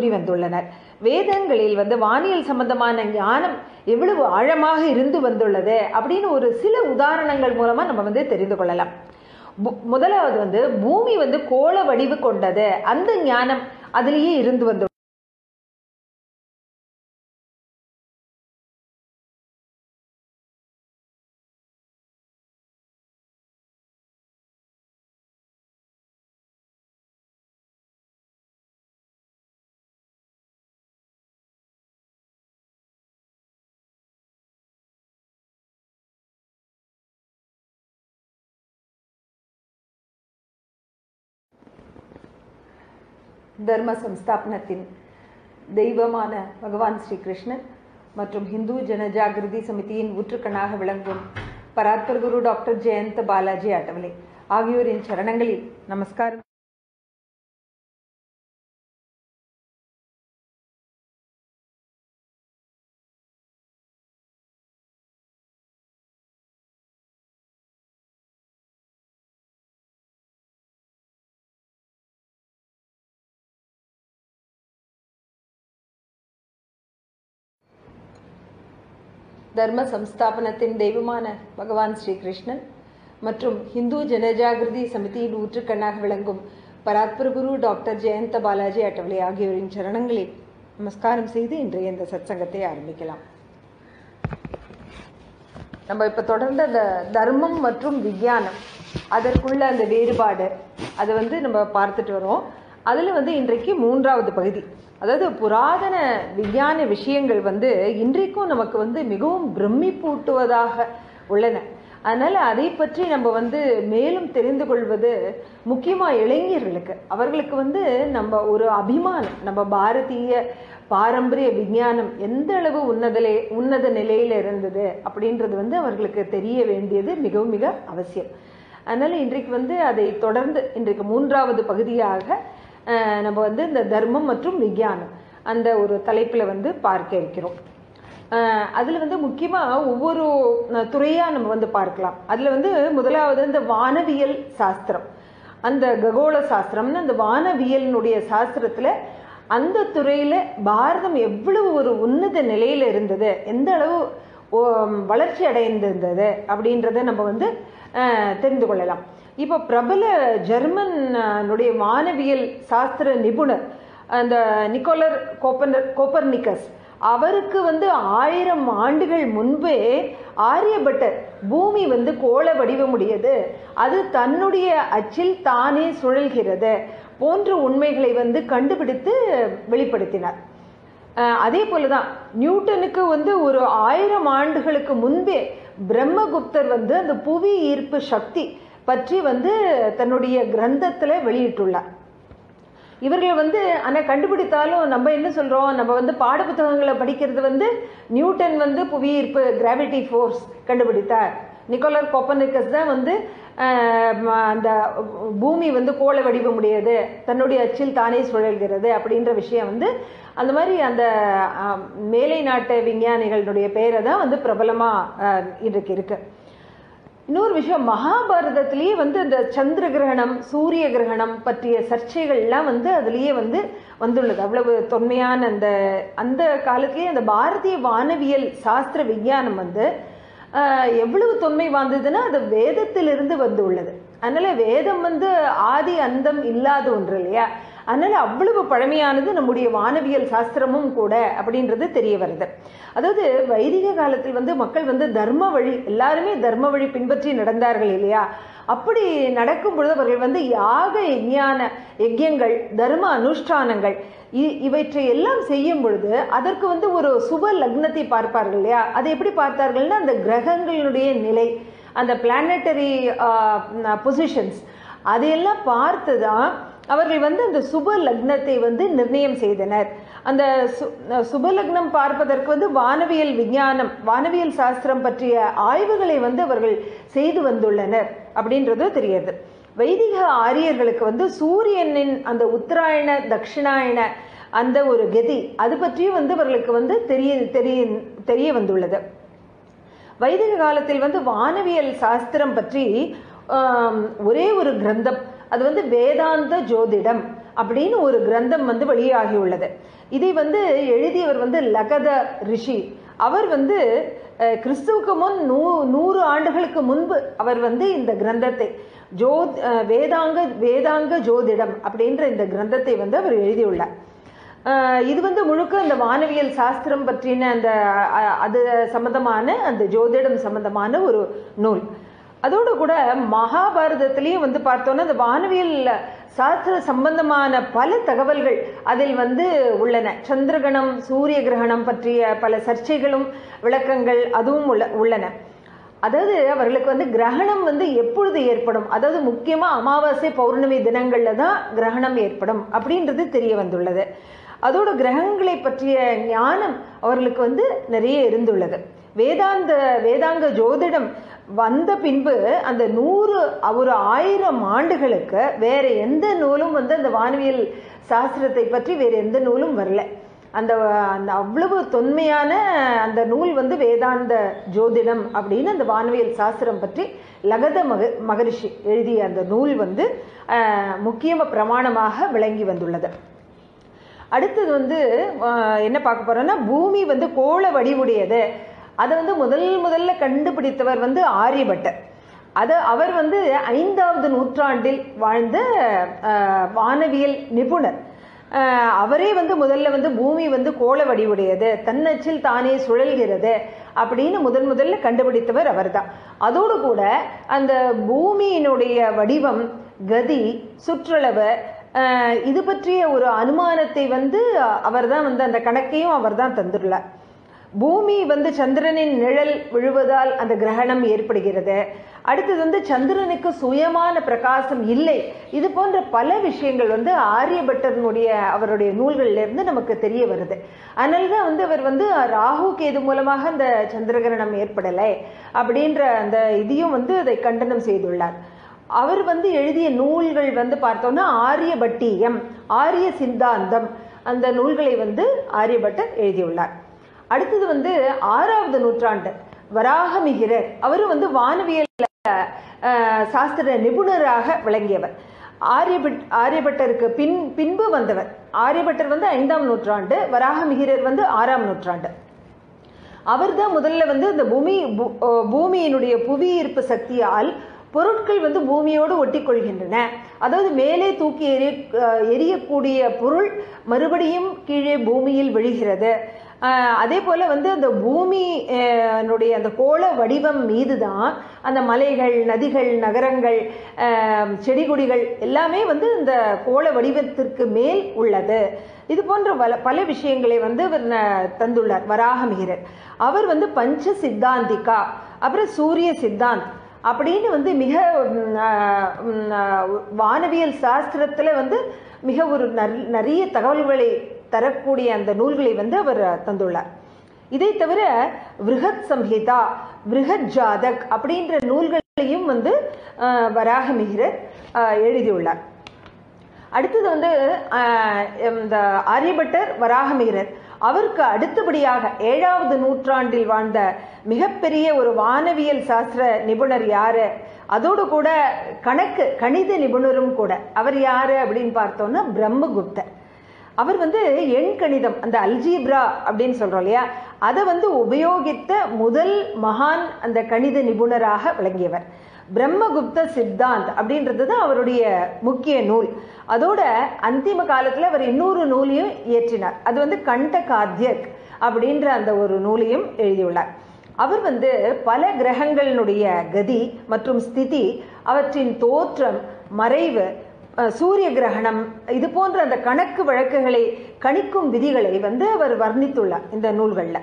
கூறி வந்துள்ளனர் வேதங்களில் வந்து வானியல் சம்பந்தமான ஞானம் எவ்வளவு ஆழமாக இருந்து வந்துள்ளது அப்படின்னு ஒரு சில உதாரணங்கள் மூலமா நம்ம வந்து தெரிந்து கொள்ளலாம் பு- முதலாவது வந்து பூமி வந்து கோள வடிவு கொண்டது அந்த ஞானம் அதிலேயே இருந்து வந்து தர்ம சம்ஸ்தாபனத்தின் தெய்வமான பகவான் ஸ்ரீ கிருஷ்ணன் மற்றும் ஹிந்து ஜனஜாகிருதி சமிதியின் ஊற்றுக்கண்ணாக விளங்கும் பராத்பர் குரு டாக்டர் ஜெயந்த பாலாஜி அட்டவலை ஆகியோரின் சரணங்களில் நமஸ்காரம் தர்ம சம்ஸ்தாபனத்தின் தெய்வமான பகவான் ஸ்ரீ கிருஷ்ணன் மற்றும் ஹிந்து ஜனஜாகிருதி சமிதியின் ஊற்றுக்கண்ணாக விளங்கும் பராத்பர் குரு டாக்டர் ஜெயந்த பாலாஜி அட்டவலை ஆகியோரின் சரணங்களில் நமஸ்காரம் செய்து இன்றைய இந்த சத்சங்கத்தை ஆரம்பிக்கலாம் நம்ம இப்போ தொடர்ந்து அந்த தர்மம் மற்றும் விஞ்ஞானம் அதற்குள்ள அந்த வேறுபாடு அதை வந்து நம்ம பார்த்துட்டு வரோம் அதில் வந்து இன்றைக்கு மூன்றாவது பகுதி அதாவது புராதன விஞ்ஞான விஷயங்கள் வந்து இன்றைக்கும் நமக்கு வந்து மிகவும் பிரமிப்பூட்டுவதாக உள்ளன அதனால் அதை பற்றி நம்ம வந்து மேலும் தெரிந்து கொள்வது முக்கியமாக இளைஞர்களுக்கு அவர்களுக்கு வந்து நம்ம ஒரு அபிமானம் நம்ம பாரதிய பாரம்பரிய விஞ்ஞானம் எந்த அளவு உன்னதலே உன்னத நிலையில் இருந்தது அப்படின்றது வந்து அவர்களுக்கு தெரிய வேண்டியது மிகவும் மிக அவசியம் அதனால் இன்றைக்கு வந்து அதை தொடர்ந்து இன்றைக்கு மூன்றாவது பகுதியாக அஹ், நம்ம வந்து இந்த தர்மம் மற்றும் விஞ்ஞானம் அந்த ஒரு தலைப்பில் வந்து பார்க்க இருக்கிறோம் அதில் வந்து முக்கியமாக ஒவ்வொரு துறையாக நம்ம வந்து பார்க்கலாம் அதில் வந்து முதலாவது இந்த வானவியல் சாஸ்திரம் அந்த ககோள சாஸ்திரம்னு அந்த வானவியலினுடைய சாஸ்திரத்தில் அந்த துறையில் பாரதம் எவ்வளவு ஒரு உன்னத நிலையில் இருந்தது எந்த அளவு ஓ- வளர்ச்சி அடைந்திருந்தது அப்படின்றத நம்ம வந்து அஹ், தெரிந்து கொள்ளலாம் இப்போ பிரபல ஜெர்மனுடைய வானவியல் சாஸ்திர நிபுணர் அந்த நிக்கோலர் கோப்பனர் கோப்பர்னிக்கஸ் அவருக்கு வந்து ஆயிரம் ஆண்டுகள் முன்பே ஆரியபட்டர் பூமி வந்து கோள வடிவமுடையது அது தன்னுடைய அச்சில் தானே சுழல்கிறது போன்ற உண்மைகளை வந்து கண்டுபிடித்து வெளிப்படுத்தினார் அஹ் அதே போலதான் நியூட்டனுக்கு வந்து ஒரு ஆயிரம் ஆண்டுகளுக்கு முன்பே பிரம்மகுப்தர் வந்து அந்த புவி ஈர்ப்பு சக்தி பற்றி வந்து தன்னுடைய கிரந்தத்துல வெளியிட்டுள்ளார் இவர்கள் வந்து ஆனால் கண்டுபிடித்தாலும் நம்ம என்ன சொல்கிறோம் நம்ம வந்து பாடப்புத்தகங்களை படிக்கிறது வந்து நியூட்டன் வந்து புவியீர்ப்பு கிராவிட்டி ஃபோர்ஸ் கண்டுபிடித்தார் நிக்கோலர் கோப்பனிக்கஸ் தான் வந்து ஆஹ், ம- அந்த பூமி வந்து கோள வடிவமுடையது தன்னுடைய அச்சில் தானே சுழல்கிறது அப்படின்ற விஷயம் வந்து அந்த மாதிரி அந்த ஆஹ், மேலை நாட்டு விஞ்ஞானிகளுடைய பெயரை தான் வந்து பிரபலமாக இன்றைக்கு இருக்கு இன்னொரு விஷயம் மகாபாரதத்திலேயே வந்து இந்த சந்திர கிரகணம் சூரிய கிரகணம் பற்றிய சர்ச்சைகள்லாம் வந்து அதுலேயே வந்து வந்துள்ளது அவ்வளவு தொன்மையான அந்த அந்த காலத்திலேயே அந்த பாரதிய வானவியல் சாஸ்திர விஞ்ஞானம் வந்து ஆஹ், எவ்வளவு தொன்மை வாய்ந்ததுன்னா அது வேதத்திலிருந்து வந்து உள்ளது அதனால வேதம் வந்து ஆதி அந்தம் இல்லாத ஒன்று இல்லையா அதனால அவ்வளவு பழமையானது நம்முடைய வானவியல் சாஸ்திரமும் கூட அப்படின்றது தெரிய வருது அதாவது வைதிக காலத்தில் வந்து மக்கள் வந்து தர்ம வழி எல்லாருமே தர்ம வழி பின்பற்றி நடந்தார்கள் இல்லையா அப்படி நடக்கும் பொழுது அவர்கள் வந்து யாக யஜ்ஞான யஜ்யங்கள் தர்ம அனுஷ்டானங்கள் இ- இவற்றை எல்லாம் செய்யும் பொழுது அதற்கு வந்து ஒரு சுப லக்னத்தை பார்ப்பார்கள் இல்லையா அதை எப்படி பார்த்தார்கள்னா அந்த கிரகங்களுடைய நிலை அந்த பிளானட்டரி பொசிஷன்ஸ் அதையெல்லாம் பார்த்து தான் அவர்கள் வந்து அந்த சுப லக்னத்தை வந்து நிர்ணயம் செய்தனர் அந்த சு சுப லக்னம் பார்ப்பதற்கு வந்து வானவியல் விஞ்ஞானம் வானவியல் சாஸ்திரம் பற்றிய ஆய்வுகளை வந்து அவர்கள் செய்து வந்துள்ளனர் அப்படின்றது தெரியுது வைதிக ஆரியர்களுக்கு வந்து சூரியனின் அந்த உத்தராயண தட்சிணாயன அந்த ஒரு கதி அது பற்றியும் வந்து அவர்களுக்கு வந்து தெரிய தெரிய தெரிய வந்துள்ளது வைதிக காலத்தில் வந்து வானவியல் சாஸ்திரம் பற்றி ஆம், ஒரே ஒரு கிரந்தம் அது வந்து வேதாந்த ஜோதிடம் அப்படின்னு ஒரு கிரந்தம் வந்து வெளியாகியுள்ளது இதை வந்து எழுதியவர் வந்து லகத ரிஷி அவர் வந்து அஹ், கிறிஸ்துவுக்கு முன் நூ நூறு ஆண்டுகளுக்கு முன்பு அவர் வந்து இந்த கிரந்தத்தை ஜோ அஹ், வேதாங்க வேதாங்க ஜோதிடம் அப்படின்ற இந்த கிரந்தத்தை வந்து அவர் எழுதியுள்ளார் அஹ், இது வந்து முழுக்க இந்த வானவியல் சாஸ்திரம் பற்றின அந்த அஹ், அது சம்பந்தமான அந்த ஜோதிடம் சம்பந்தமான ஒரு நூல் அதோடு கூட மகாபாரதத்திலையும் வந்து பார்த்தோன்னா இந்த வானவியல் சாஸ்திர சம்பந்தமான பல தகவல்கள் அதில் வந்து உள்ளன சந்திரகணம் சூரிய கிரகணம் பற்றிய பல சர்ச்சைகளும் விளக்கங்கள் அதுவும் உள்ள உள்ளன அதாவது அவர்களுக்கு வந்து கிரகணம் வந்து எப்பொழுது ஏற்படும் அதாவது முக்கியமாக அமாவாசை பௌர்ணமி தினங்களில் தான் கிரகணம் ஏற்படும் அப்படின்றது தெரிய வந்துள்ளது அதோட கிரகங்களை பற்றிய ஞானம் அவர்களுக்கு வந்து நிறைய இருந்துள்ளது வேதாந்த வேதாங்க ஜோதிடம் வந்த பின்பு அந்த நூறு ஒரு ஆயிரம் ஆண்டுகளுக்கு வேற எந்த நூலும் வந்து அந்த வானவியல் சாஸ்திரத்தை பற்றி வேற எந்த நூலும் வரல அந்த அந்த அவ்வளவு தொன்மையான அந்த நூல் வந்து வேதாந்த ஜோதிடம் அப்படின்னு அந்த வானவியல் சாஸ்திரம் பற்றி லகத மக மகரிஷி எழுதிய அந்த நூல் வந்து அஹ், முக்கிய பிரமாணமாக விளங்கி வந்துள்ளது அடுத்தது வந்து அஹ், என்ன பார்க்க போறோம்னா பூமி வந்து கோள வடிவுடையது அதை வந்து முதல் முதல்ல கண்டுபிடித்தவர் வந்து ஆரியபட்டர் அது அவர் வந்து ஐந்தாவது நூற்றாண்டில் வாழ்ந்த அஹ், வானவியல் நிபுணர் அஹ், அவரே வந்து முதல்ல வந்து பூமி வந்து கோள வடிவுடையது தன்னச்சில் தானே சுழல்கிறது அப்படின்னு முதன் முதல்ல கண்டுபிடித்தவர் அவர்தான் அதோடு கூட அந்த பூமியினுடைய வடிவம் கதி சுற்றளவு அஹ், இது பற்றிய ஒரு அனுமானத்தை வந்து அவர்தான் வந்து அந்த கணக்கையும் அவர்தான் தந்துள்ளார் பூமி வந்து சந்திரனின் நிழல் விழுவதால் அந்த கிரகணம் ஏற்படுகிறது அடுத்தது வந்து சந்திரனுக்கு சுயமான பிரகாசம் இல்லை இது போன்ற பல விஷயங்கள் வந்து ஆரியபட்டரனுடைய அவருடைய நூல்கள்ல இருந்து நமக்கு தெரிய வருது அதனால தான் வந்து அவர் வந்து ராகு கேது மூலமாக அந்த சந்திரகிரகணம் ஏற்படலை அப்படின்ற அந்த இதையும் வந்து அதை கண்டனம் செய்துள்ளார் அவர் வந்து எழுதிய நூல்கள் வந்து பார்த்தோம்னா ஆரியபட்டியம் ஆரிய சித்தாந்தம் அந்த நூல்களை வந்து ஆரியபட்டர் எழுதியுள்ளார் அடுத்தது வந்து ஆறாவது நூற்றாண்டு வராகமிகிரர் அவரும் வந்து வானவியல் அஹ், சாஸ்திர நிபுணராக விளங்கியவர் ஆரியபட் ஆரியபட்டருக்கு பின் பின்பு வந்தவர் ஆரியபட்டர் வந்து ஐந்தாம் நூற்றாண்டு வராகமிகிரர் வந்து ஆறாம் நூற்றாண்டு அவர்தான் முதல்ல வந்து இந்த பூமி பூ- அஹ் பூமியினுடைய புவி ஈர்ப்பு சக்தியால் பொருட்கள் வந்து பூமியோடு ஒட்டி கொள்கின்றன அதாவது மேலே தூக்கி எரிய அஹ் எரியக்கூடிய பொருள் மறுபடியும் கீழே பூமியில் விழுகிறது அஹ் அதே போல வந்து அந்த பூமி அஹ் னுடைய அந்த கோள வடிவம் மீது தான் அந்த மலைகள் நதிகள் நகரங்கள் அஹ் செடி கொடிகள் எல்லாமே வந்து இந்த கோள வடிவத்திற்கு மேல் உள்ளது இது போன்ற பல பல விஷயங்களை வந்து அவர் ந- தந்துள்ளார் வராகமிகிரர் அவர் வந்து பஞ்ச சித்தாந்திகா அப்புறம் சூரிய சித்தாந்த் அப்படின்னு வந்து மிக ம், ஆஹ், ம், ஆஹ், வானவியல் சாஸ்திரத்தில் வந்து மிக ஒரு நர்- நிறைய தகவல்களை தரக்கூடிய அந்த நூல்களை வந்து அவர் தந்துள்ளார் இதை தவிர விருகத் சம்ஹிதா விருகத் ஜாதக் அப்படின்ற நூல்களையும் வந்து ஆஹ், வராகமிகிரர் ஆஹ், எழுதியுள்ளார் அடுத்தது வந்து ஆஹ், இந்த ஆரியபட்டர் வராகமிகிரர் அவருக்கு அடுத்தபடியாக ஏழாவது நூற்றாண்டில் வாழ்ந்த மிகப்பெரிய ஒரு வானவியல் சாஸ்திர நிபுணர் யாரு அதோடு கூட கணக்கு கணித நிபுணரும் கூட அவர் யாரு அப்படின்னு பார்த்தோம்னா பிரம்மகுப்தர் அவர் வந்து எண் கணிதம் அந்த அல்ஜீப்ரா அப்படின்னு சொல்றோம் இல்லையா அதை வந்து உபயோகித்த முதல் மகான் அந்த கணித நிபுணராக விளங்கியவர் பிரம்மகுப்த சித்தாந்த் அப்படின்றது தான் அவருடைய முக்கிய நூல் அதோட அந்திம காலத்துல அவர் இன்னொரு நூலையும் இயற்றினார் அது வந்து கண்டகாத்யக் அப்படின்ற அந்த ஒரு நூலையும் எழுதியுள்ளார் அவர் வந்து பல கிரகங்களினுடைய கதி மற்றும் ஸ்திதி அவற்றின் தோற்றம் மறைவு அஹ், சூரிய கிரகணம் இது போன்ற அந்த கணக்கு வழக்குகளை கணிக்கும் விதிகளை வந்து அவர் வர்ணித்துள்ளார் இந்த நூல்களில்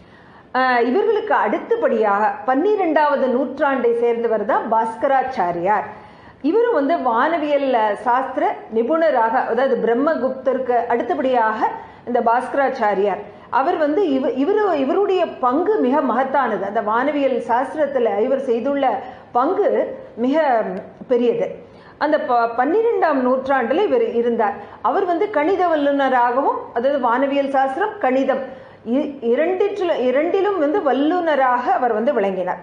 ஆஹ் இவர்களுக்கு அடுத்தபடியாக பன்னிரெண்டாவது நூற்றாண்டை சேர்ந்தவர் தான் பாஸ்கராச்சாரியார் இவரும் வந்து வானவியல் சாஸ்திர நிபுணராக அதாவது பிரம்மகுப்தருக்கு அடுத்தபடியாக இந்த பாஸ்கராச்சாரியார் அவர் வந்து இவ இவரு இவருடைய பங்கு மிக மகத்தானது அந்த வானவியல் சாஸ்திரத்தில் இவர் செய்துள்ள பங்கு மிக பெரியது அந்த ப பன்னிரெண்டாம் நூற்றாண்டில் இவர் இருந்தார் அவர் வந்து கணித வல்லுநராகவும் அதாவது வானவியல் சாஸ்திரம் கணிதம் இ- இரண்டிற்றிலும் இரண்டிலும் வந்து வல்லுநராக அவர் வந்து விளங்கினார்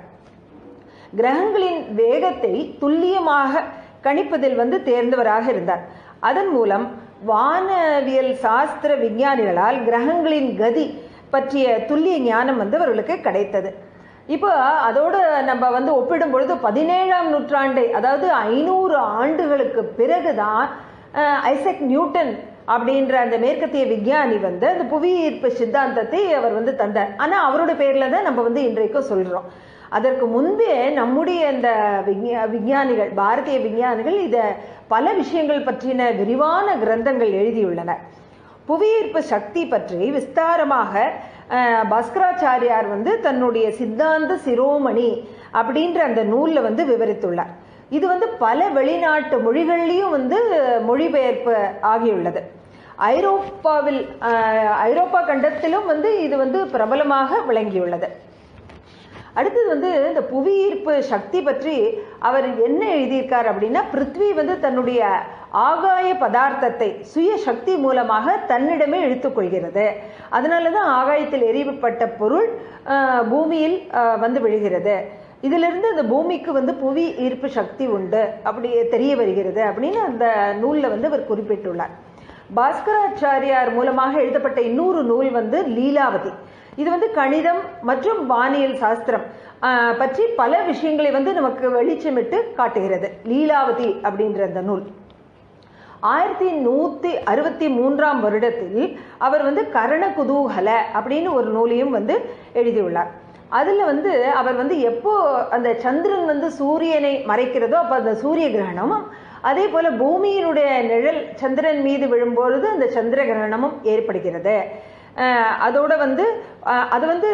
கிரகங்களின் வேகத்தை துல்லியமாக கணிப்பதில் வந்து தேர்ந்தவராக இருந்தார் அதன் மூலம் வானவியல் சாஸ்திர விஞ்ஞானிகளால் கிரகங்களின் கதி பற்றிய துல்லிய ஞானம் வந்து அவர்களுக்கு கிடைத்தது இப்போ அதோடு நம்ம வந்து ஒப்பிடும் பொழுது பதினேழாம் நூற்றாண்டை அதாவது ஐநூறு ஆண்டுகளுக்கு பிறகுதான் அஹ், ஐசக் நியூட்டன் அப்படின்ற அந்த மேற்கத்திய விஞ்ஞானி வந்து அந்த புவி ஈர்ப்பு சித்தாந்தத்தை அவர் வந்து தந்தார் ஆனால் அவரோட பேரில் தான் நம்ம வந்து இன்றைக்கும் சொல்கிறோம் அதற்கு முன்பே நம்முடைய இந்த விஞ்ஞா விஞ்ஞானிகள் பாரதிய விஞ்ஞானிகள் இதை பல விஷயங்கள் பற்றின விரிவான கிரந்தங்கள் எழுதியுள்ளனர் புவியீர்ப்பு சக்தி பற்றி விஸ்தாரமாக அஹ், பாஸ்கராச்சாரியார் வந்து தன்னுடைய சித்தாந்த சிரோமணி அப்படின்ற அந்த நூலில் வந்து விவரித்துள்ளார் இது வந்து பல வெளிநாட்டு மொழிகள்லையும் வந்து மொழிபெயர்ப்பு ஆகியுள்ளது ஐரோப்பாவில் அஹ், ஐரோப்பா கண்டத்திலும் வந்து இது வந்து பிரபலமாக விளங்கியுள்ளது அடுத்தது வந்து இந்த புவியீர்ப்பு சக்தி பற்றி அவர் என்ன எழுதியிருக்கார் அப்படின்னா பிருத்வி வந்து தன்னுடைய ஆகாய பதார்த்தத்தை சுய சக்தி மூலமாக தன்னிடமே இழுத்துக்கொள்கிறது அதனால தான் ஆகாயத்தில் எரிவுப்பட்ட பொருள் ஆஹ், பூமியில் ஆஹ், வந்து விழுகிறது இதிலிருந்து அந்த பூமிக்கு வந்து புவி ஈர்ப்பு சக்தி உண்டு அப்படி தெரிய வருகிறது அப்படின்னு அந்த நூலில் வந்து அவர் குறிப்பிட்டுள்ளார் பாஸ்கராச்சாரியார் மூலமாக எழுதப்பட்ட இன்னொரு நூல் வந்து லீலாவதி இது வந்து கணிதம் மற்றும் வானியல் சாஸ்திரம் ஆஹ், பற்றி பல விஷயங்களை வந்து நமக்கு வெளிச்சமிட்டு காட்டுகிறது லீலாவதி அப்படின்ற அந்த நூல் ஆயிரத்தி நூற்றி அறுபத்தி மூன்றாம் வருடத்தில் அவர் வந்து கரண குதூகல அப்படின்னு ஒரு நூலையும் வந்து எழுதியுள்ளார் அதில் வந்து அவர் வந்து எப்போ அந்த சந்திரன் வந்து சூரியனை மறைக்கிறதோ அப்போ அந்த சூரிய கிரகணமும் அதே போல் பூமியினுடைய நிழல் சந்திரன் மீது விழும்பொழுது அந்த சந்திர கிரகணமும் ஏற்படுகிறது அஹ் அதோட வந்து அஹ் அது வந்து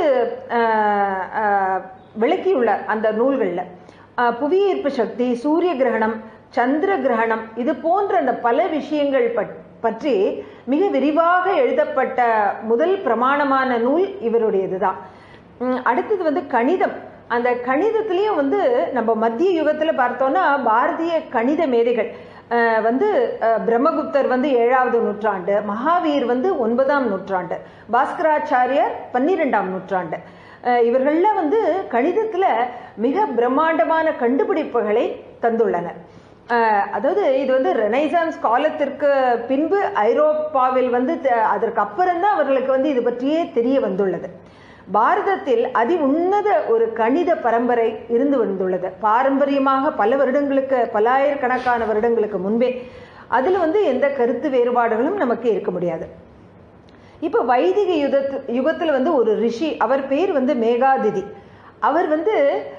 அஹ் அஹ் விளக்கியுள்ளார் அந்த நூல்களில் அஹ் புவியீர்ப்பு சக்தி சூரிய கிரகணம் சந்திர கிரகணம் இது போன்ற அந்த பல விஷயங்கள் பற்- பற்றி மிக விரிவாக எழுதப்பட்ட முதல் பிரமாணமான நூல் இவருடையது தான் அடுத்தது வந்து கணிதம் அந்த கணிதத்திலையும் வந்து நம்ம மத்திய யுகத்தில் பார்த்தோம்னா பாரதிய கணித மேதைகள் அஹ், வந்து அஹ், பிரம்மகுப்தர் வந்து ஏழாவது நூற்றாண்டு மகாவீர் வந்து ஒன்பதாம் நூற்றாண்டு பாஸ்கராச்சாரியார் பன்னிரெண்டாம் நூற்றாண்டு அஹ், இவர்கள்லாம் வந்து கணிதத்தில் மிக பிரம்மாண்டமான கண்டுபிடிப்புகளை தந்துள்ளனர் அஹ், அதாவது இது வந்து ரெனைசான்ஸ் காலத்திற்கு பின்பு ஐரோப்பாவில் வந்து த- அதற்கு அப்புறம் தான் அவர்களுக்கு வந்து இது பற்றியே தெரிய வந்துள்ளது பாரதத்தில் அதி உன்னத ஒரு கணித பரம்பரை இருந்து வந்துள்ளது பாரம்பரியமாக பல வருடங்களுக்கு பல்லாயிரக்கணக்கான வருடங்களுக்கு முன்பே அதில் வந்து எந்த கருத்து வேறுபாடுகளும் நமக்கு இருக்க முடியாது இப்போ வைதிக யுகத்து யுகத்தில் வந்து ஒரு ரிஷி அவர் பேர் வந்து மேகாதிதி அவர் வந்து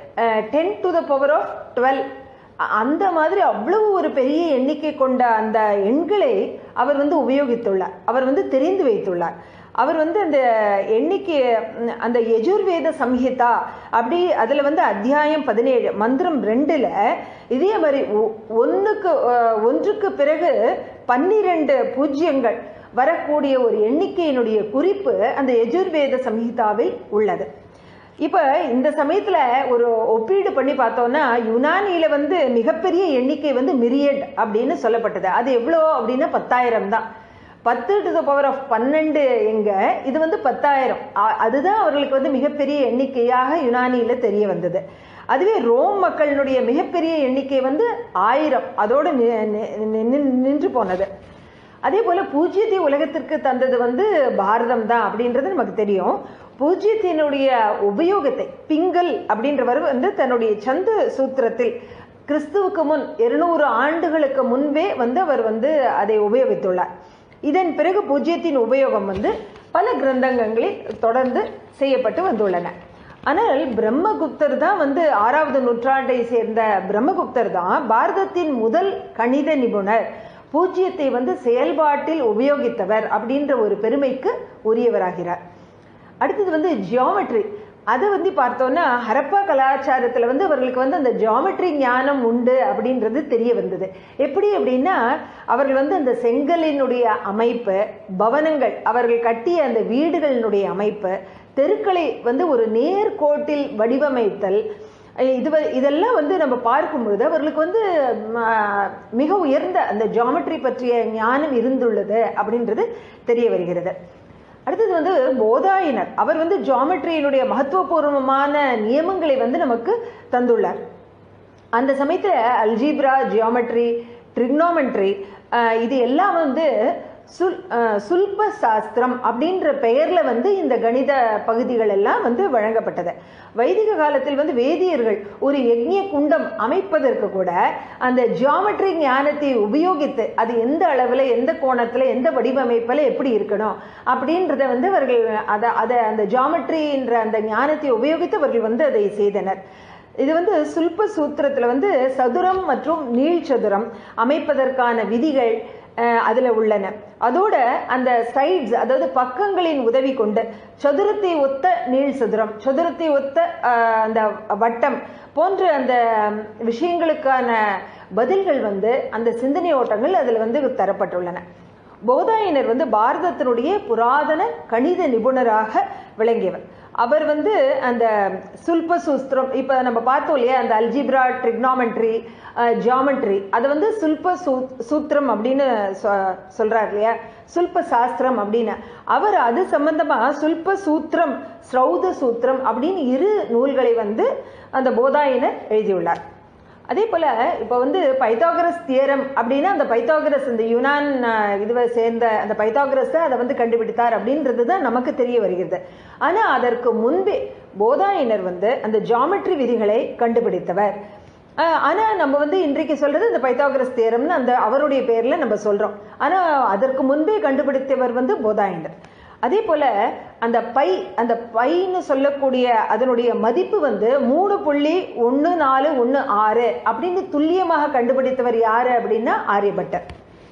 ten to the power of twelve அந்த மாதிரி அவ்வளவு ஒரு பெரிய எண்ணிக்கை கொண்ட அந்த எண்களை அவர் வந்து உபயோகித்துள்ளார் அவர் வந்து தெரிந்து வைத்துள்ளார் அவர் வந்து அந்த எண்ணிக்கை ம், அந்த யஜுர்வேத சம்ஹிதா அப்படி அதில் வந்து அத்தியாயம் பதினேழு மந்திரம் ரெண்டில் இதே மாதிரி ஒ- ஒண்ணுக்கு அஹ், ஒன்றுக்கு பிறகு பன்னிரண்டு பூஜ்யங்கள் வரக்கூடிய ஒரு எண்ணிக்கையினுடைய குறிப்பு அந்த யஜுர்வேத சம்ஹிதாவில் உள்ளது இப்போ இந்த சமயத்தில் ஒரு ஒப்பீடு பண்ணி பார்த்தோம்னா யுனானியில் வந்து மிகப்பெரிய எண்ணிக்கை வந்து மிரியட் அப்படின்னு சொல்லப்பட்டது அது எவ்வளோ அப்படின்னா பத்தாயிரம் தான் பத்து டு த பவர் ஆஃப் பன்னெண்டு எங்க இது வந்து பத்தாயிரம் அ- அதுதான் அவர்களுக்கு வந்து மிகப்பெரிய எண்ணிக்கையாக யுனானியில் தெரிய வந்தது அதுவே ரோம் மக்களினுடைய மிகப்பெரிய எண்ணிக்கை வந்து ஆயிரம் அதோடு நி- நி- நி- நின்- நின்று போனது அதே போல பூஜ்யத்தை உலகத்திற்கு தந்தது வந்து பாரதம் தான் அப்படின்றது நமக்கு தெரியும் பூஜ்யத்தினுடைய உபயோகத்தை பிங்கல் அப்படின்றவர் வந்து தன்னுடைய சந்து சூத்திரத்தில் கிறிஸ்துவுக்கு முன் இருநூறு ஆண்டுகளுக்கு முன்பே வந்து அவர் வந்து அதை உபயோகித்துள்ளார் இதன் பிறகு பூஜ்யத்தின் உபயோகம் வந்து பல கிரந்தங்களில் தொடர்ந்து செய்யப்பட்டு வந்துள்ளன ஆனால் பிரம்மகுப்தர் தான் வந்து ஆறாவது நூற்றாண்டை சேர்ந்த பிரம்மகுப்தர் தான் பாரதத்தின் முதல் கணித நிபுணர் பூஜ்யத்தை வந்து செயல்பாட்டில் உபயோகித்தவர் அப்படின்ற ஒரு பெருமைக்கு உரியவராகிறார் அடுத்தது வந்து ஜியாமெட்ரி அதை வந்து பார்த்தோன்னா ஹரப்பா கலாச்சாரத்தில் வந்து அவர்களுக்கு வந்து அந்த ஜியாமெட்ரி ஞானம் உண்டு அப்படின்றது தெரிய வந்தது எப்படி அப்படின்னா அவர்கள் வந்து அந்த செங்கலினுடைய அமைப்பு பவனங்கள் அவர்கள் கட்டிய அந்த வீடுகளினுடைய அமைப்பு தெருக்களை வந்து ஒரு நேர்கோட்டில் வடிவமைத்தல் இது வ- இதெல்லாம் வந்து நம்ம பார்க்கும் பொழுது அவர்களுக்கு வந்து ம, மிக உயர்ந்த அந்த ஜியாமெட்ரி பற்றிய ஞானம் இருந்துள்ளது அப்படின்றது தெரிய வருகிறது அடுத்தது வந்து போதாயினர் அவர் வந்து ஜியாமெட்ரியினுடைய மகத்துவபூர்வமான நியமங்களை வந்து நமக்கு தந்துள்ளார் அந்த சமயத்தில் அல்ஜீப்ரா ஜியாமெட்ரி ட்ரிக்னோமெட்ரி அஹ், இது எல்லாம் வந்து சுல் அஹ், சுல்ப சாஸ்திரம் அப்படின்ற பெயர்ல வந்து இந்த கணித பகுதிகள் எல்லாம் வந்து வழங்கப்பட்டது வைதிக காலத்தில் வந்து வேதியர்கள் ஒரு யக்ஞ குண்டம் அமைப்பதற்கு கூட அந்த ஜியாமெட்ரி ஞானத்தை உபயோகித்து அது எந்த அளவில் எந்த கோணத்தில் எந்த வடிவமைப்பில் எப்படி இருக்கணும் அப்படின்றத வந்து அவர்கள் அதை அதை அந்த ஜியாமெட்ரின்ற அந்த ஞானத்தை உபயோகித்து அவர்கள் வந்து அதை செய்தனர் இது வந்து சுல்ப சூத்திரத்தில் வந்து சதுரம் மற்றும் நீள் சதுரம் அமைப்பதற்கான விதிகள் அஹ், அதுல உள்ளன அதோட அந்த சைட்ஸ் அதாவது பக்கங்களின் உதவி கொண்டு சதுரத்தை ஒத்த நீள் சதுரம் சதுரத்தை ஒத்த அஹ், அந்த வட்டம் போன்ற அந்த விஷயங்களுக்கான பதில்கள் வந்து அந்த சிந்தனை ஓட்டங்கள் அதில் வந்து தரப்பட்டுள்ளன போதாயனர் வந்து பாரதத்தினுடைய புராதன கணித நிபுணராக விளங்கியவர் அவர் வந்து அந்த சுல்ப சூஸ்திரம் இப்போ நம்ம பார்த்தோம் இல்லையா அந்த அல்ஜிப்ரா ட்ரிக்னாமெட்ரி ஜியாமெட்ரி அது வந்து சுல்ப சூ சூத்திரம் அப்படின்னு சொ- சொல்றார் இல்லையா சுல்ப சாஸ்திரம் அப்படின்னு அவர் அது சம்பந்தமா சுல்ப சூத்திரம் ஸ்ரௌத சூத்திரம் அப்படின்னு இரு நூல்களை வந்து அந்த போதாயனர் எழுதியுள்ளார் அதே போல இப்போ வந்து பைத்தாகரஸ் தியரம் அப்படின்னா அந்த பைத்தாகரஸ் இந்த யுனான் அஹ், இதுவை சேர்ந்த அந்த பைத்தாகரஸ் தான் அதை வந்து கண்டுபிடித்தார் அப்படின்றது தான் நமக்கு தெரிய வருகிறது ஆனா அதற்கு முன்பே போதாயனர் வந்து அந்த ஜாமெட்ரி விதிகளை கண்டுபிடித்தவர் அஹ், ஆனா நம்ம வந்து இன்றைக்கு சொல்றது இந்த பைத்தாகரஸ் தியரம்னு அந்த அவருடைய பேர்ல நம்ம சொல்றோம் ஆனா அதற்கு முன்பே கண்டுபிடித்தவர் வந்து போதாயனர் அதே போல அந்த பை அந்த பைன்னு சொல்லக்கூடிய அதனுடைய மதிப்பு வந்து மூணு புள்ளி ஒன்று நாலு ஒன்று ஆறு அப்படின்னு துல்லியமாக கண்டுபிடித்தவர் யாரு அப்படின்னா ஆரியபட்டர்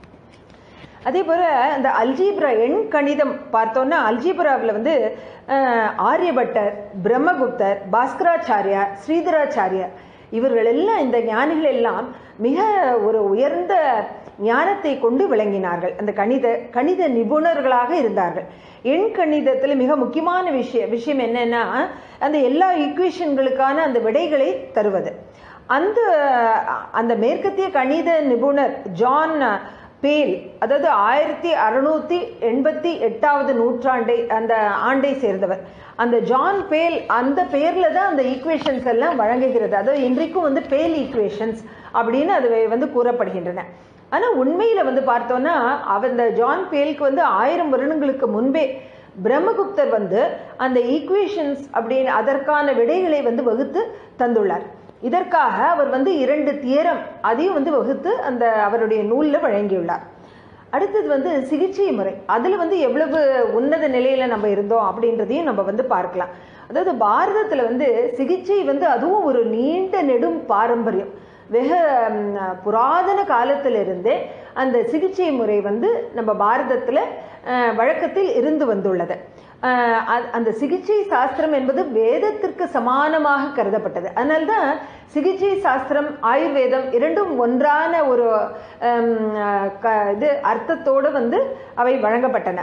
அதே போல இந்த அல்ஜீப்ரா எண் கணிதம் பார்த்தோம்னா அல்ஜீப்ராவில் வந்து அஹ், ஆரியபட்டர் பிரம்மகுப்தர் பாஸ்கராச்சாரியார் ஸ்ரீதராச்சாரியார் இவர்கள் எல்லாம் இந்த ஞானிகள் எல்லாம் மிக ஒரு உயர்ந்த ஞானத்தை கொண்டு விளங்கினார்கள் அந்த கணித கணித நிபுணர்களாக இருந்தார்கள் எண் கணிதத்தில் மிக முக்கியமான விஷயம் விஷயம் என்னன்னா அந்த எல்லா ஈக்குவேஷன்களுக்கான அந்த விடைகளை தருவது அந்த அந்த மேற்கத்திய கணித நிபுணர் ஜான் பேல் அதாவது ஆயிரத்தி அறுநூத்தி எண்பத்தி எட்டாவது நூற்றாண்டை அந்த ஆண்டை சேர்ந்தவர் அந்த ஜான் பேல் அந்த பேர்ல தான் அந்த ஈக்குவேஷன்ஸ் எல்லாம் வழங்குகிறது அதாவது இன்றைக்கும் வந்து பேல் ஈக்குவேஷன்ஸ் அப்படின்னு அது வந்து கூறப்படுகின்றன ஆனா உண்மையில வந்து பார்த்தோம்னா அவர் இந்த ஜான் பேலுக்கு வந்து ஆயிரம் வருடங்களுக்கு முன்பே பிரம்மகுப்தர் வந்து அந்த ஈக்குவேஷன்ஸ் அப்படின்னு அதற்கான விடைகளை வந்து வகுத்து தந்துள்ளார் இதற்காக அவர் வந்து இரண்டு தியரம் அதையும் வந்து வகுத்து அந்த அவருடைய நூலில் வழங்கியுள்ளார் அடுத்தது வந்து சிகிச்சை முறை அதில் வந்து எவ்வளவு உன்னத நிலையில நம்ம இருந்தோம் அப்படின்றதையும் நம்ம வந்து பார்க்கலாம் அதாவது பாரதத்தில் வந்து சிகிச்சை வந்து அதுவும் ஒரு நீண்ட நெடும் பாரம்பரியம் வெக ம், புராதன காலத்திலிருந்தே அந்த சிகிச்சை முறை வந்து நம்ம பாரதத்தில் அஹ், வழக்கத்தில் இருந்து வந்துள்ளது அஹ், அ- அந்த சிகிச்சை சாஸ்திரம் என்பது வேதத்திற்கு சமானமாக கருதப்பட்டது அதனால்தான் சிகிச்சை சாஸ்திரம் ஆயுர்வேதம் இரண்டும் ஒன்றான ஒரு ஹம், க- இது அர்த்தத்தோடு வந்து அவை வழங்கப்பட்டன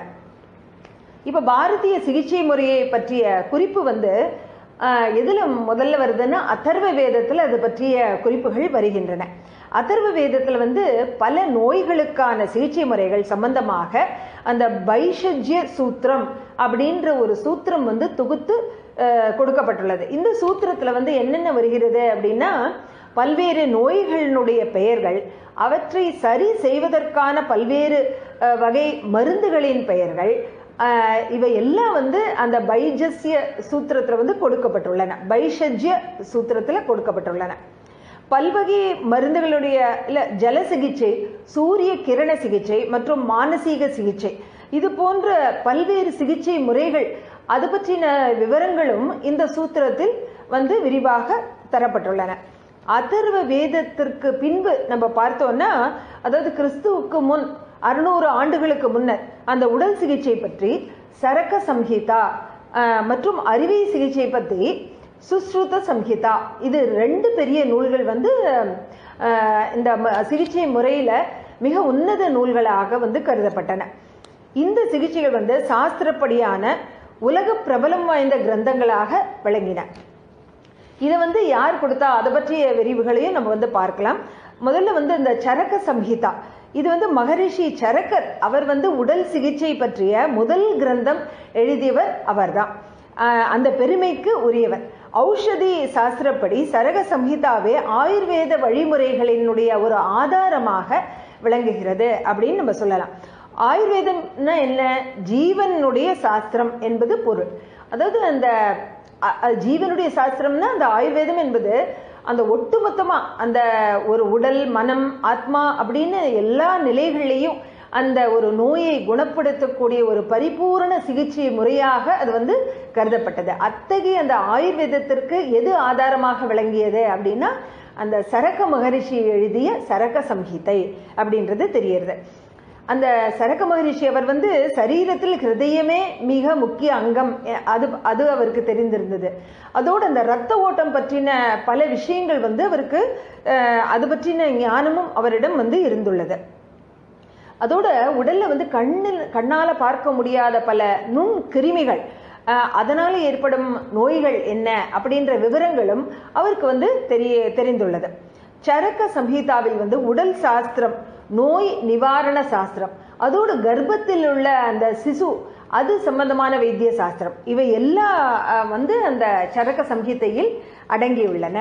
இப்போ பாரதிய சிகிச்சை முறையை பற்றிய குறிப்பு வந்து ஆஹ், எதுல முதல்ல வருதுன்னா அதர்வ வேதத்தில் அது பற்றிய குறிப்புகள் வருகின்றன அதர்வ வேதத்தில் வந்து பல நோய்களுக்கான சிகிச்சை முறைகள் சம்பந்தமாக அந்த பைஷஜ்ய சூத்திரம் அப்படின்ற ஒரு சூத்திரம் வந்து தொகுத்து ஆஹ், கொடுக்கப்பட்டுள்ளது இந்த சூத்திரத்தில் வந்து என்னென்ன வருகிறது அப்படின்னா பல்வேறு நோய்களினுடைய பெயர்கள் அவற்றை சரி செய்வதற்கான பல்வேறு அஹ், வகை மருந்துகளின் பெயர்கள் அஹ், இவை எல்லாம் வந்து அந்த பைஜஸ்ய சூத்திரத்தில் வந்து கொடுக்கப்பட்டுள்ளன பைஷஜ்ய சூத்திரத்தில் கொடுக்கப்பட்டுள்ளன பல்வகை மருந்துகளுடைய இல்ல ஜல சிகிச்சை சூரிய கிரண சிகிச்சை மற்றும் மானசீக சிகிச்சை இது போன்ற பல்வேறு சிகிச்சை முறைகள் அது பற்றின விவரங்களும் இந்த சூத்திரத்தில் வந்து விரிவாக தரப்பட்டுள்ளன அதர்வ வேதத்திற்கு பின்பு நம்ம பார்த்தோம்னா அதாவது கிறிஸ்துவுக்கு முன் அறுநூறு ஆண்டுகளுக்கு முன்னர் அந்த உடல் சிகிச்சை பற்றி சரக்க சம்ஹிதா அஹ், மற்றும் அறுவை சிகிச்சை பற்றி சுஸ்ருத சம்ஹிதா இது ரெண்டு பெரிய நூல்கள் வந்து அஹ், இந்த ம- சிகிச்சை முறையில மிக உன்னத நூல்களாக வந்து கருதப்பட்டன இந்த சிகிச்சைகள் வந்து சாஸ்திரப்படியான உலக பிரபலம் வாய்ந்த கிரந்தங்களாக விளங்கின இதை வந்து யார் கொடுத்தா அதை பற்றிய விரிவுகளையும் நம்ம வந்து பார்க்கலாம் முதல்ல வந்து இந்த சரக்க சம்ஹிதா இது வந்து மகரிஷி சரக்கர் அவர் வந்து உடல் சிகிச்சை பற்றிய முதல் கிரந்தம் எழுதியவர் அவர்தான் ஆஹ் அந்த பெருமைக்கு உரியவர் ஔஷதி சாஸ்திரப்படி சரக சம்ஹிதாவே ஆயுர்வேத வழிமுறைகளினுடைய ஒரு ஆதாரமாக விளங்குகிறது அப்படின்னு நம்ம சொல்லலாம் ஆயுர்வேதம்னா என்ன ஜீவனுடைய சாஸ்திரம் என்பது பொருள் அதாவது அந்த அ- அ- ஜீவனுடைய சாஸ்திரம்னா அந்த ஆயுர்வேதம் என்பது அந்த ஒட்டுமொத்தமா அந்த ஒரு உடல் மனம் ஆத்மா அப்படின்னு எல்லா நிலைகள்லையும் அந்த ஒரு நோயை குணப்படுத்தக்கூடிய ஒரு பரிபூரண சிகிச்சை முறையாக அது வந்து கருதப்பட்டது அத்தகைய அந்த ஆயுர்வேதத்திற்கு எது ஆதாரமாக விளங்கியது அப்படின்னா அந்த சரக மகரிஷி எழுதிய சரக சம்ஹிதை அப்படின்றது தெரியறது அந்த சரக மகரிஷி அவர் வந்து சரீரத்தில் ஹிருதயமே மிக முக்கிய அங்கம் எ- அது அது அவருக்கு தெரிந்திருந்தது அதோடு அந்த ரத்த ஓட்டம் பற்றின பல விஷயங்கள் வந்து அவருக்கு அஹ், அது பற்றின ஞானமும் அவரிடம் வந்து இருந்துள்ளது அதோட உடல்ல வந்து கண்ணில் கண்ணால பார்க்க முடியாத பல நுண் கிருமிகள் அஹ், அதனால ஏற்படும் நோய்கள் என்ன அப்படின்ற விவரங்களும் அவருக்கு வந்து தெரிய தெரிந்துள்ளது சரக்க சம்ஹிதாவில் வந்து உடல் சாஸ்திரம் நோய் நிவாரண சாஸ்திரம் அதோடு கர்ப்பத்தில் உள்ள அந்த சிசு அது சம்பந்தமான வைத்திய சாஸ்திரம் இவை எல்லாம் அஹ், வந்து அந்த சரக்க சம்ஹிதையில் அடங்கியுள்ளன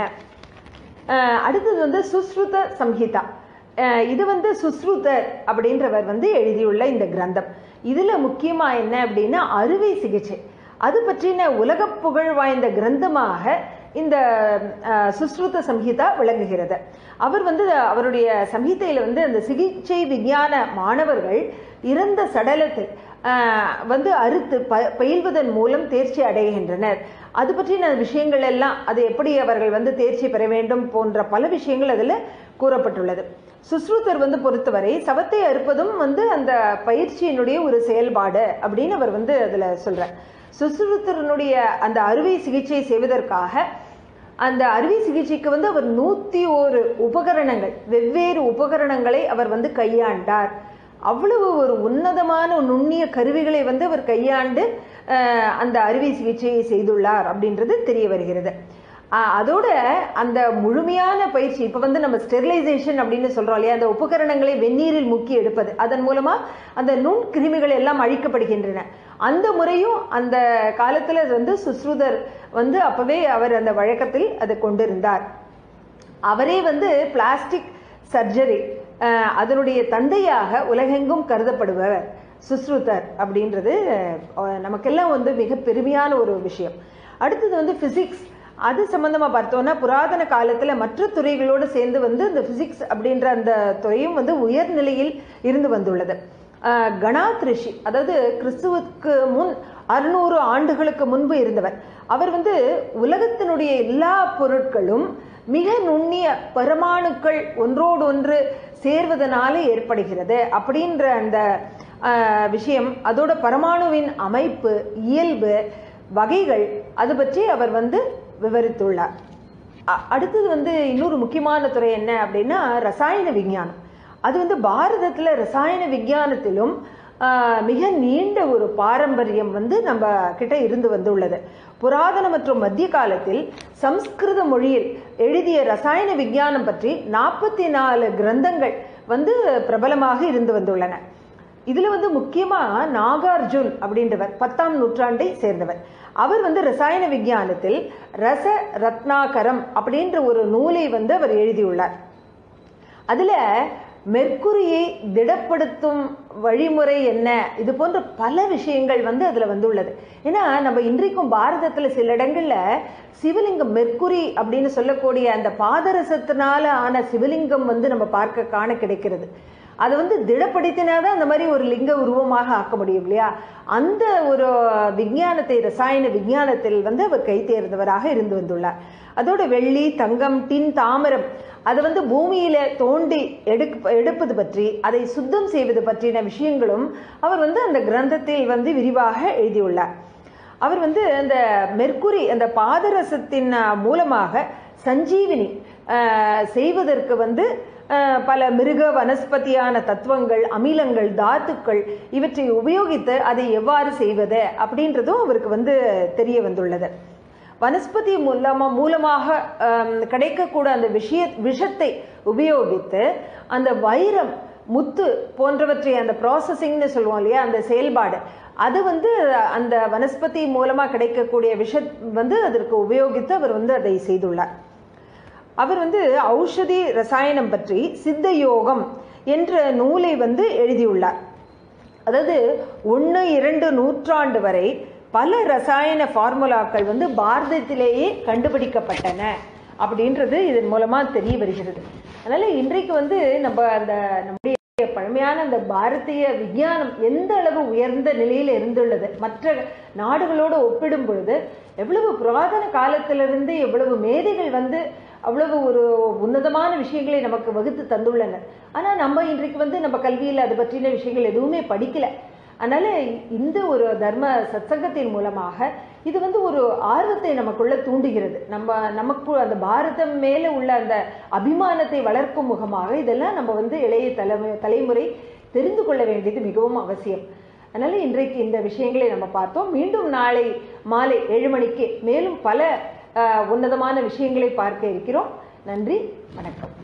அஹ் அடுத்தது வந்து சுஸ்ருத சம்ஹிதா அஹ் இது வந்து சுஸ்ருதர் அப்படின்றவர் வந்து எழுதியுள்ள இந்த கிரந்தம் இதுல முக்கியமா என்ன அப்படின்னா அறுவை சிகிச்சை அது பற்றின உலக புகழ் வாய்ந்த கிரந்தமாக இந்த அஹ், சுஸ்ருத சம்ஹிதா விளங்குகிறது அவர் வந்து அவருடைய சம்ஹிதையில வந்து அந்த சிகிச்சை விஞ்ஞான மாணவர்கள் இறந்த சடலத்தை ஆஹ், வந்து அறுத்து ப பயில்வதன் மூலம் தேர்ச்சி அடைகின்றனர் அது பற்றின விஷயங்கள் எல்லாம் அது எப்படி அவர்கள் வந்து தேர்ச்சி பெற வேண்டும் போன்ற பல விஷயங்கள் அதில் கூறப்பட்டுள்ளது சுஸ்ருதர் வந்து பொறுத்தவரை சவத்தை அறுப்பதும் வந்து அந்த பயிற்சியினுடைய ஒரு செயல்பாடு அப்படின்னு அவர் வந்து அதில் சொல்றார் சுஸ்ருதரனுடைய அந்த அறுவை சிகிச்சை செய்வதற்காக அந்த அறுவை சிகிச்சைக்கு வந்து அவர் நூத்தி ஓரு உபகரணங்கள் வெவ்வேறு உபகரணங்களை அவர் வந்து கையாண்டார் அவ்வளவு ஒரு உன்னதமான நுண்ணிய கருவிகளை வந்து அவர் கையாண்டு அஹ், அந்த அறுவை சிகிச்சையை செய்துள்ளார் அப்படின்றது தெரிய வருகிறது அஹ், அதோட அந்த முழுமையான பயிற்சி இப்போ வந்து நம்ம ஸ்டெரிலைசேஷன் அப்படின்னு சொல்றோம் இல்லையா அந்த உபகரணங்களை வெந்நீரில் முக்கி எடுப்பது அதன் மூலமா அந்த நுண் கிருமிகள் எல்லாம் அழிக்கப்படுகின்றன அந்த முறையும் அந்த காலத்துல வந்து சுஸ்ருதர் வந்து அப்பவே அவர் அந்த வழக்கத்தில் அதை கொண்டிருந்தார் அவரே வந்து பிளாஸ்டிக் சர்ஜரி அஹ், அதனுடைய தந்தையாக உலகெங்கும் கருதப்படுபவர் சுஸ்ருதர் அப்படின்றது அஹ், நமக்கெல்லாம் வந்து மிக பெருமையான ஒரு விஷயம் அடுத்தது வந்து பிசிக்ஸ் அது சம்பந்தமா பார்த்தோம்னா புராதன காலத்துல மற்ற துறைகளோடு சேர்ந்து வந்து இந்த பிசிக்ஸ் அப்படின்ற அந்த துறையும் வந்து உயர்நிலையில் இருந்து வந்துள்ளது அஹ், கணாத் ரிஷி அதாவது கிறிஸ்துவுக்கு முன் அறுநூறு ஆண்டுகளுக்கு முன்பு இருந்தவர் அவர் வந்து உலகத்தினுடைய எல்லா பொருட்களும் மிக நுண்ணிய பரமாணுக்கள் ஒன்றோடு ஒன்று சேர்வதனால ஏற்படுகிறது அப்படின்ற அந்த அஹ், விஷயம் அதோட பரமாணுவின் அமைப்பு இயல்பு வகைகள் அது பற்றி அவர் வந்து விவரித்துள்ளார் அ- அடுத்தது வந்து இன்னொரு முக்கியமான துறை என்ன அப்படின்னா ரசாயன விஞ்ஞானம் அது வந்து பாரதத்துல ரசாயன விஞ்ஞானத்திலும் ஆஹ், மிக நீண்ட ஒரு பாரம்பரியம் வந்து நம்ம கிட்ட இருந்து வந்துள்ளது புராதன மற்றும் மத்திய காலத்தில் சம்ஸ்கிருத மொழியில் எழுதிய ரசாயன விஞ்ஞானம் பற்றி நாற்பத்தி நாலு கிரந்தங்கள் வந்து பிரபலமாக இருந்து வந்துள்ளன இதுல வந்து முக்கியமா நாகார்ஜுன் அப்படின்றவர் பத்தாம் நூற்றாண்டை சேர்ந்தவர் அவர் வந்து ரசாயன விஞ்ஞானத்தில் ரச ரத்னாகரம் அப்படின்ற ஒரு நூலை வந்து அவர் எழுதியுள்ளார் அதுல மெர்க்குரியை திடப்படுத்தும் வழிமுறை என்ன இது போன்ற பல விஷயங்கள் வந்து அதுல வந்துள்ளது ஏன்னா நம்ம இன்றைக்கும் பாரதத்துல சில இடங்கள்ல சிவலிங்கம் மெர்க்குரி அப்படின்னு சொல்லக்கூடிய அந்த பாதரசத்தினால ஆன சிவலிங்கம் வந்து நம்ம பார்க்க காண கிடைக்கிறது அதை வந்து திடப்படுத்தினாதான் அந்த மாதிரி ஒரு லிங்க உருவமாக ஆக்க முடியும் இல்லையா அந்த ஒரு விஞ்ஞானத்தை ரசாயன விஞ்ஞானத்தில் வந்து அவர் கை தேர்ந்தவராக இருந்து வந்துள்ளார் அதோட வெள்ளி தங்கம் டின் தாமரம் அதை வந்து பூமியில தோண்டி எடுக்க எடுப்பது பற்றி அதை சுத்தம் செய்வது பற்றின விஷயங்களும் அவர் வந்து அந்த கிரந்தத்தில் வந்து விரிவாக எழுதியுள்ளார் அவர் வந்து அந்த மெர்க்குரி அந்த பாதரசத்தின் அஹ், மூலமாக சஞ்சீவினி அஹ், செய்வதற்கு வந்து அஹ், பல மிருக வனஸ்பதியான தத்துவங்கள் அமிலங்கள் தாத்துக்கள் இவற்றை உபயோகித்து அதை எவ்வாறு செய்வது அப்படின்றதும் அவருக்கு வந்து தெரிய வந்துள்ளது வனஸ்பதி மூலமா மூலமாக ஆம், கிடைக்கக்கூட அந்த விஷய விஷத்தை உபயோகித்து அந்த வைரம் முத்து போன்றவற்றை அந்த ப்ராசஸிங்னு சொல்லுவோம் இல்லையா அந்த செயல்பாடு அது வந்து அந்த வனஸ்பதி மூலமா கிடைக்கக்கூடிய விஷ வந்து அதற்கு உபயோகித்து அவர் வந்து அதை செய்துள்ளார் அவர் வந்து ஔஷதி ரசாயனம் பற்றி சித்த யோகம் என்ற நூலை வந்து எழுதியுள்ளார் அதாவது ஒன்று இரண்டு நூற்றாண்டு வரை பல ரசாயன ஃபார்முலாக்கள் வந்து பாரதத்திலேயே கண்டுபிடிக்கப்பட்டன அப்படின்றது இதன் மூலமாக தெரிய வருகிறது அதனால இன்றைக்கு வந்து நம்ம அந்த நம்முடைய பழமையான அந்த பாரதிய விஞ்ஞானம் எந்த அளவு உயர்ந்த நிலையில் இருந்துள்ளது மற்ற நாடுகளோடு ஒப்பிடும் பொழுது எவ்வளவு புராதன காலத்திலிருந்து எவ்வளவு மேதைகள் வந்து அவ்வளவு ஒரு உன்னதமான விஷயங்களை நமக்கு வகுத்து தந்துள்ளனர் ஆனால் நம்ம இன்றைக்கு வந்து நம்ம கல்வியில் அது பற்றின விஷயங்கள் எதுவுமே படிக்கல அதனால இந்த ஒரு தர்ம சத்சங்கத்தின் மூலமாக இது வந்து ஒரு ஆர்வத்தை நமக்குள்ள தூண்டுகிறது நம்ம நமக்கு அந்த பாரதம் மேலே உள்ள அந்த அபிமானத்தை வளர்க்கும் முகமாக இதெல்லாம் நம்ம வந்து இளைய தலைமை தலைமுறை தெரிந்து கொள்ள வேண்டியது மிகவும் அவசியம் அதனால இன்றைக்கு இந்த விஷயங்களை நம்ம பார்த்தோம் மீண்டும் நாளை மாலை ஏழு மணிக்கு மேலும் பல அஹ், உன்னதமான விஷயங்களை பார்க்க இருக்கிறோம் நன்றி வணக்கம்